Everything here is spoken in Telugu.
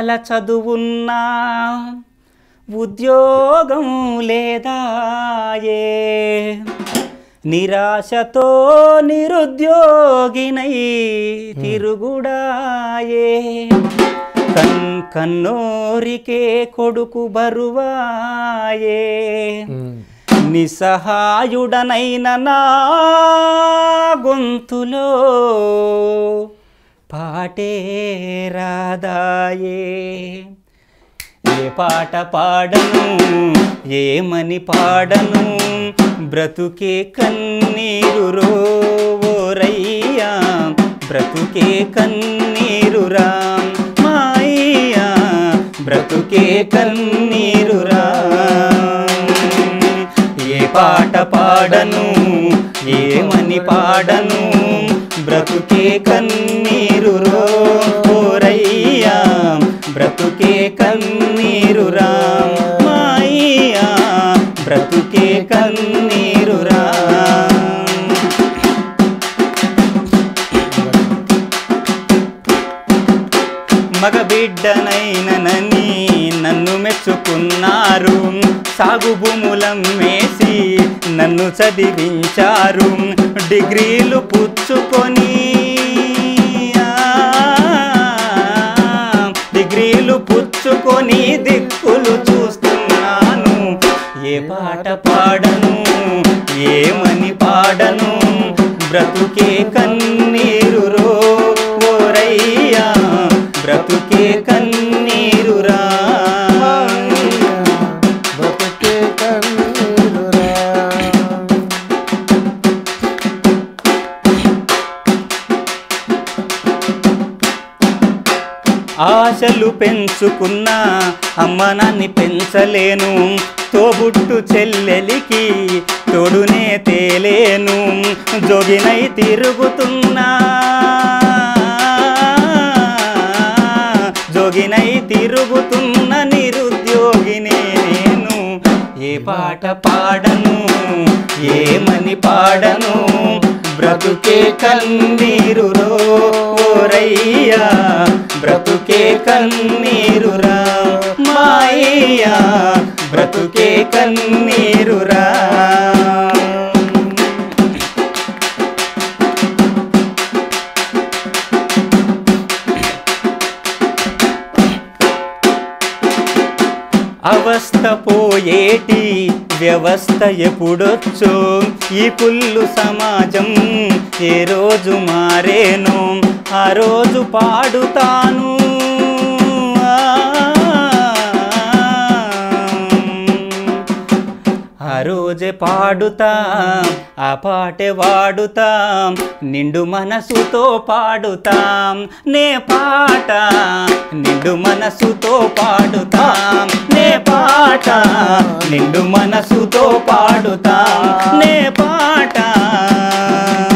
అక్షరాల చదువున్నా ఉద్యోగం లేదాయే నిరాశతో నిరుద్యోగినై తిరుగుడాయే కన్ కన్నోరికే కొడుకు బరువాయే నిస్సహాయుడనైన నా గొంతులో పాటే రాదాయే ఏ పాట పాడను ఏమని పాడను బ్రతుకే కన్నీరు రోరయ్యా బ్రతుకే కన్నీరు రా మాయ్యా బ్రతుకే కన్నీరు రా ఏ పాట పాడను ఏమని పాడను బ్రతుకే కన్నీరు రోరయ్యా బ్రతుకే కన్నీరు రా మాయ్యా బ్రతుకే కన్నీరు రా మగబిడ్డనైననని నన్ను మెచ్చుకున్నారు సాగు భూములమ్మేసి నన్ను చదివించారు డిగ్రీలు పుచ్చుకొని ఆ, డిగ్రీలు పుచ్చుకొని దిక్కులు చూస్తున్నాను ఏ పాట పాడను ఏమని పాడను బ్రతుకే కన్నీరు రో ఓరయ్యా బ్రతుకే కన్నీరు రా బతుకే కన్నీరురా. ఆశలు పెంచుకున్నా అమ్మ నాన్ని పెంచలేను తోబుట్టు చెల్లెలికి తోడునే తేలేను జోగినై తిరుగుతున్నా జోగినై తిరుగుతున్న నిరుద్యోగినే నేను ఏ పాట పాడను ఏమని పాడను బ్రతుకే కన్నీరు రోరయ్యా బ్రతుకే కన్నీరు రా మాయ్యా బ్రతుకే కన్నీరు రా అవస్థ పోయేటి వ్యవస్థ ఎప్పుడొచ్చో ఈ కుళ్ళు సమాజం ఏ రోజు మారేను ఆ రోజు పాడుతాను ఆ రోజే పాడుతాం ఆ పాటే వాడుతాం నిండు మనసుతో పాడుతాం నే పాట నిండు మనసుతో పాడుతాం నే పాట నిండు మనసుతో పాడుతాం నే పాట